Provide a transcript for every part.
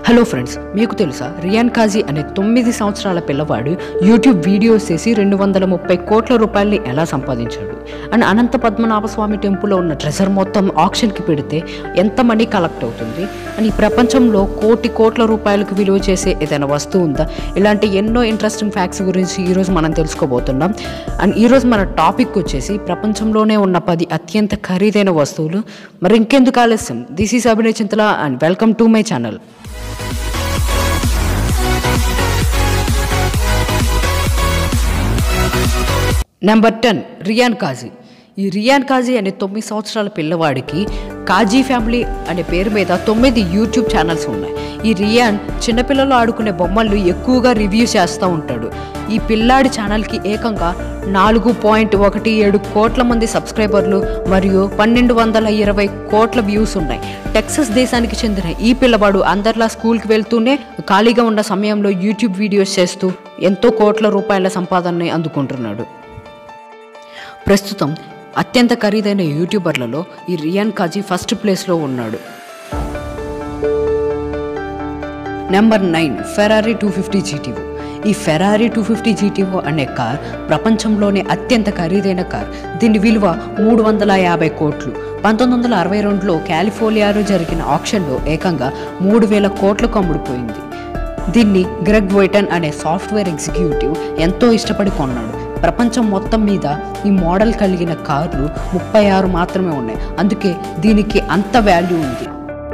hello friends మీకు తెలుసా rayon కాజీ అనే తొమ్మిది సంవత్సరాల పిల్లవాడు యూట్యూబ్ వీడియోస్ చేసి రెండు వందల ముప్పై కోట్ల రూపాయల్ని ఎలా సంపాదించాడు అండ్ అనంత పద్మనాభ స్వామి టెంపుల్లో ఉన్న ట్రెజర్ మొత్తం ఆప్షన్కి పెడితే ఎంత మనీ కలెక్ట్ అవుతుంది అండ్ ఈ ప్రపంచంలో కోటి కోట్ల రూపాయలకు విలువ చేసే ఏదైనా వస్తువు ఉందా ఇలాంటి ఎన్నో ఇంట్రెస్టింగ్ ఫ్యాక్ట్స్ గురించి ఈరోజు మనం తెలుసుకోబోతున్నాం అండ్ ఈరోజు మన టాపిక్ వచ్చేసి ప్రపంచంలోనే ఉన్న పది అత్యంత ఖరీదైన వస్తువులు మరి ఇంకెందుకు ఆలస్యం this is Abhinay Chintala and welcome to my channel number ten Ryan Kaji ఈ రియాన్ కాజీ అనే తొమ్మిది సంవత్సరాల పిల్లవాడికి కాజీ ఫ్యామిలీ అనే పేరు మీద తొమ్మిది యూట్యూబ్ ఛానల్స్ ఉన్నాయి ఈ రియాన్ చిన్నపిల్లలు ఆడుకునే బొమ్మలు ఎక్కువగా రివ్యూ చేస్తూ ఉంటాడు ఈ పిల్లాడి ఛానల్కి ఏకంగా నాలుగు పాయింట్ ఒకటి ఏడు కోట్ల మంది సబ్స్క్రైబర్లు మరియు పన్నెండు వందల ఇరవై కోట్ల వ్యూస్ ఉన్నాయి టెక్సస్ దేశానికి చెందిన ఈ పిల్లవాడు అందరిలా స్కూల్కి వెళ్తూనే ఖాళీగా ఉన్న సమయంలో యూట్యూబ్ వీడియోస్ చేస్తూ ఎంతో కోట్ల రూపాయల సంపాదనని అందుకుంటున్నాడు ప్రస్తుతం అత్యంత ఖరీదైన యూట్యూబర్లలో ఈ రియాన్ కాజీ ఫస్ట్ ప్లేస్లో ఉన్నాడు number nine Ferrari two fifty GTO ఈ ఫెరారీ టూ ఫిఫ్టీ జీటీఓ అనే కార్ ప్రపంచంలోనే అత్యంత ఖరీదైన కార్ దీని విలువ మూడు వందల యాభై కోట్లు పంతొమ్మిది వందల అరవై రెండులో కాలిఫోర్నియాలో జరిగిన ఆప్షన్లో ఏకంగా మూడు వేల కోట్లకు అమ్ముడుపోయింది దీన్ని గ్రెగ్ వైటన్ అనే సాఫ్ట్వేర్ ఎగ్జిక్యూటివ్ ఎంతో ఇష్టపడి కొన్నాడు ప్రపంచం మొత్తం మీద ఈ మోడల్ కలిగిన కార్లు ముప్పై ఆరు మాత్రమే ఉన్నాయి అందుకే దీనికి అంత వాల్యూ ఉంది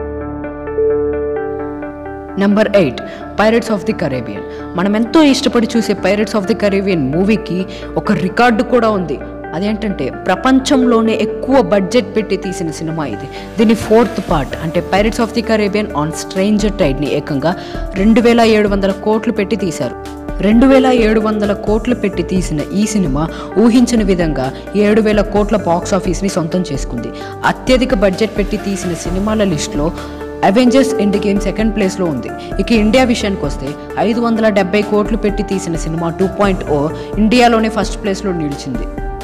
number eight pirates of the Caribbean మనం ఎంతో ఇష్టపడి చూసే పైరట్స్ ఆఫ్ ది కరేబియన్ మూవీకి ఒక రికార్డు కూడా ఉంది అదేంటంటే ప్రపంచంలోనే ఎక్కువ బడ్జెట్ పెట్టి తీసిన సినిమా ఇది దీని ఫోర్త్ పార్ట్ అంటే pirates of the Caribbean on stranger టైడ్ని ఏకంగా రెండు వేల ఏడు వందల కోట్లు పెట్టి తీశారు రెండు వేల ఏడు వందల కోట్లు పెట్టి తీసిన ఈ సినిమా ఊహించిన విధంగా ఏడు వేల కోట్ల బాక్స్ ఆఫీస్ని సొంతం చేసుకుంది అత్యధిక బడ్జెట్ పెట్టి తీసిన సినిమాల లిస్టులో అవెంజర్స్ ఎండ్ గేమ్ సెకండ్ ప్లేస్లో ఉంది ఇక ఇండియా విషయానికి వస్తే ఐదు వందల డెబ్బై కోట్లు పెట్టి తీసిన సినిమా టూ పాయింట్ ఓ ఇండియాలోనే ఫస్ట్ ప్లేస్లో నిలిచింది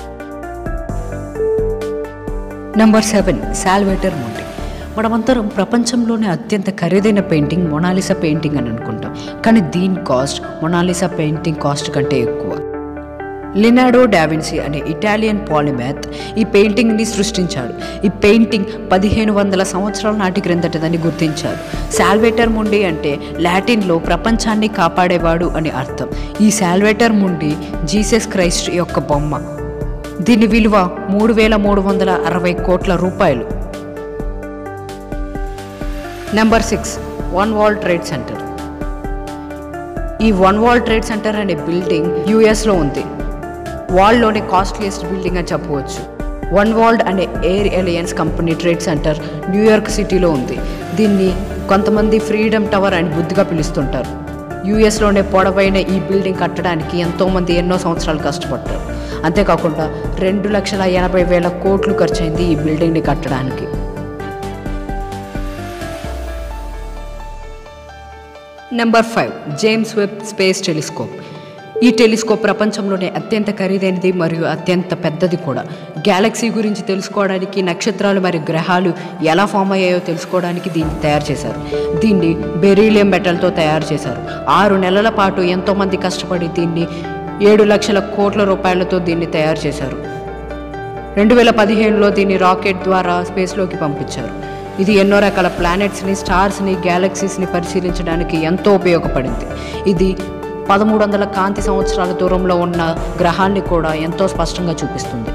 నెంబర్ సెవెన్ సాల్వేటర్ మొంటి మనమందరం ప్రపంచంలోనే అత్యంత ఖరీదైన పెయింటింగ్ మొనాలిసా పెయింటింగ్ అని అనుకుంటాం కానీ దీని కాస్ట్ మొనాలిసా పెయింటింగ్ కాస్ట్ కంటే ఎక్కువ లినాడో డావిన్సీ అనే ఇటాలియన్ పాలిమాత్ ఈ పెయింటింగ్ని సృష్టించాడు ఈ పెయింటింగ్ పదిహేను వందల సంవత్సరాల నాటి క్రిందటదని గుర్తించారు సాల్వేటర్ ముండి అంటే లాటిన్లో ప్రపంచాన్ని కాపాడేవాడు అని అర్థం ఈ సాల్వేటర్ ముండి జీసస్ క్రైస్ట్ యొక్క బొమ్మ దీని విలువ మూడు వేల మూడు వందల అరవై కోట్ల రూపాయలు number six one world trade centre ఈ వన్ వరల్డ్ ట్రేడ్ సెంటర్ అనే బిల్డింగ్ యుఎస్లో ఉంది వరల్డ్లోని కాస్ట్లీయెస్ట్ బిల్డింగ్ అని చెప్పవచ్చు వన్ వరల్డ్ అనే ఎయిర్ ఎలియన్స్ కంపెనీ ట్రేడ్ సెంటర్ న్యూయార్క్ సిటీలో ఉంది దీన్ని కొంతమంది ఫ్రీడమ్ టవర్ అని బుద్ధిగా పిలుస్తుంటారు యూఎస్లోనే పొడవైన ఈ బిల్డింగ్ కట్టడానికి ఎంతోమంది ఎన్నో సంవత్సరాలు కష్టపడ్డారు అంతేకాకుండా రెండు లక్షల ఎనభై వేల కోట్లు ఖర్చయింది ఈ బిల్డింగ్ని కట్టడానికి number five James Webb space telescope ఈ టెలిస్కోప్ ప్రపంచంలోనే అత్యంత ఖరీదైనది మరియు అత్యంత పెద్దది కూడా గ్యాలక్సీ గురించి తెలుసుకోవడానికి నక్షత్రాలు మరియు గ్రహాలు ఎలా ఫామ్ అయ్యాయో తెలుసుకోవడానికి దీన్ని తయారు చేశారు దీన్ని బెరీలియం మెటల్తో తయారు చేశారు ఆరు నెలల పాటు ఎంతోమంది కష్టపడి దీన్ని ఏడు లక్షల కోట్ల రూపాయలతో దీన్ని తయారు చేశారు రెండు వేల పదిహేనులో దీన్ని రాకెట్ ద్వారా స్పేస్లోకి పంపించారు ఇది ఎన్నో రకాల ప్లానెట్స్ని స్టార్స్ని గ్యాలక్సీస్ని పరిశీలించడానికి ఎంతో ఉపయోగపడింది ఇది పదమూడు వందల కాంతి సంవత్సరాల దూరంలో ఉన్న గ్రహాన్ని కూడా ఎంతో స్పష్టంగా చూపిస్తుంది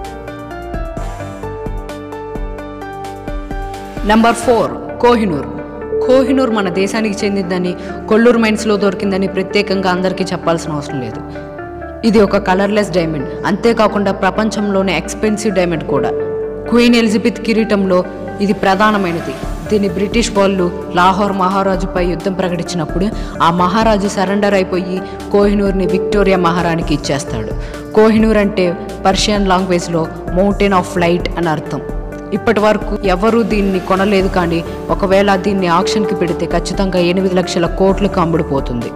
నెంబర్ ఫోర్ కోహినూర్ కోహినూర్ మన దేశానికి చెందిందని కొల్లూరు మైన్స్లో దొరికిందని ప్రత్యేకంగా అందరికీ చెప్పాల్సిన అవసరం లేదు ఇది ఒక కలర్లెస్ డైమండ్ అంతేకాకుండా ప్రపంచంలోనే ఎక్స్పెన్సివ్ డైమండ్ కూడా క్వీన్ ఎలిజబెత్ కిరీటంలో ఇది ప్రధానమైనది దీన్ని బ్రిటిష్ వాళ్ళు లాహోర్ మహారాజుపై యుద్ధం ప్రకటించినప్పుడు ఆ మహారాజు సరెండర్ అయిపోయి కోహినూర్ని విక్టోరియా మహారాణికి ఇచ్చేస్తాడు కోహినూర్ అంటే పర్షియన్ లాంగ్వేజ్లో మౌంటైన్ ఆఫ్ లైట్ అని అర్థం ఇప్పటి వరకు ఎవరూ దీన్ని కొనలేదు కానీ ఒకవేళ దీన్ని ఆక్షన్కి పెడితే ఖచ్చితంగా ఎనిమిది లక్షల కోట్లకు అమ్ముడుపోతుంది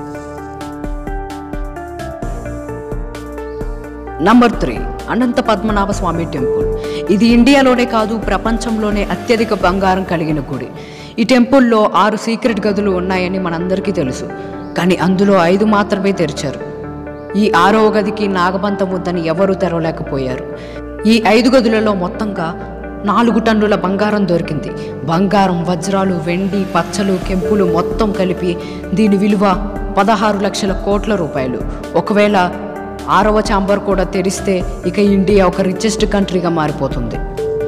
number three Anantha Padmanabha Swamy temple ఇది ఇండియాలోనే కాదు ప్రపంచంలోనే అత్యధిక బంగారం కలిగిన గుడి ఈ టెంపుల్లో ఆరు సీక్రెట్ గదులు ఉన్నాయని మనందరికీ తెలుసు కానీ అందులో ఐదు మాత్రమే తెరిచారు ఈ ఆరవ గదికి నాగబంతం ఉందని ఎవరూ తెరవలేకపోయారు ఈ ఐదు గదులలో మొత్తంగా నాలుగు టన్నుల బంగారం దొరికింది బంగారం వజ్రాలు వెండి పచ్చలు కెంపులు మొత్తం కలిపి దీని విలువ పదహారు లక్షల కోట్ల రూపాయలు ఒకవేళ ఆరవ ఛాంబర్ కూడా తెరిస్తే ఇక ఇండియా ఒక రిచెస్ట్ కంట్రీగా మారిపోతుంది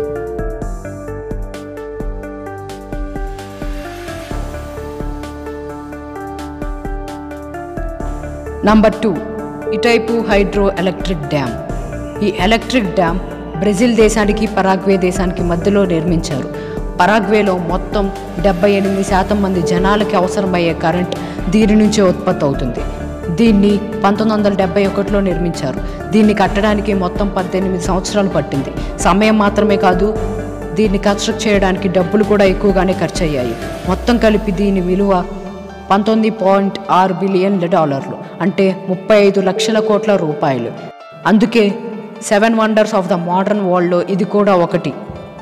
number two Itaipu hydro electric dam ఈ ఎలక్ట్రిక్ డ్యామ్ బ్రెజిల్ దేశానికి పరాగ్వే దేశానికి మధ్యలో నిర్మించారు పరాగ్వేలో మొత్తం డెబ్బై ఎనిమిది శాతం మంది జనాలకి అవసరమయ్యే కరెంట్ దీని నుంచే ఉత్పత్తి అవుతుంది దీన్ని పంతొమ్మిది వందల డెబ్బై ఒకటిలో నిర్మించారు దీన్ని కట్టడానికి మొత్తం పద్దెనిమిది సంవత్సరాలు పట్టింది సమయం మాత్రమే కాదు దీన్ని కన్స్ట్రక్ట్ చేయడానికి డబ్బులు కూడా ఎక్కువగానే ఖర్చు అయ్యాయి మొత్తం కలిపి దీని విలువ పంతొమ్మిది పాయింట్ ఆరు బిలియన్ల డాలర్లు అంటే ముప్పై ఐదు లక్షల కోట్ల రూపాయలు అందుకే seven wonders of the modern వరల్డ్లో ఇది కూడా ఒకటి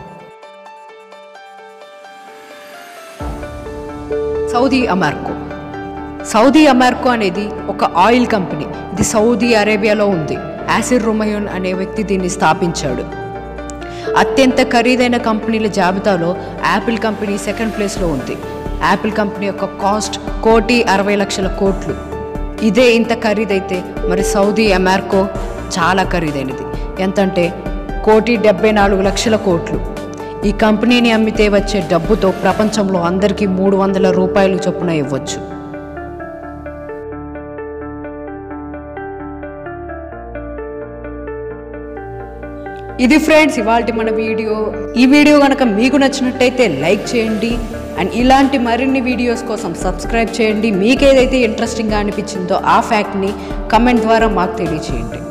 సౌదీ అమార్కో సౌదీ అమార్కో అనేది ఒక ఆయిల్ కంపెనీ ఇది సౌదీ అరేబియాలో ఉంది యాసిర్ రుమయూన్ అనే వ్యక్తి దీన్ని స్థాపించాడు అత్యంత ఖరీదైన కంపెనీల జాబితాలో యాపిల్ కంపెనీ సెకండ్ ప్లేస్లో ఉంది యాపిల్ కంపెనీ యొక్క కాస్ట్ కోటి అరవై లక్షల కోట్లు ఇదే ఇంత ఖరీదైతే మరి సౌదీ అమార్కో చాలా ఖరీదైనది ఎంతంటే కోటి డెబ్బై నాలుగు లక్షల కోట్లు ఈ కంపెనీని అమ్మితే వచ్చే డబ్బుతో ప్రపంచంలో అందరికీ మూడు వందల రూపాయలు చొప్పున ఇవ్వచ్చు ఇది ఫ్రెండ్స్ ఇవాళ మన వీడియో ఈ వీడియో కనుక మీకు నచ్చినట్టయితే లైక్ చేయండి అండ్ ఇలాంటి మరిన్ని వీడియోస్ కోసం సబ్స్క్రైబ్ చేయండి మీకు ఏదైతే ఇంట్రెస్టింగ్గా అనిపించిందో ఆ ఫ్యాక్ట్ని కమెంట్ ద్వారా మాకు తెలియచేయండి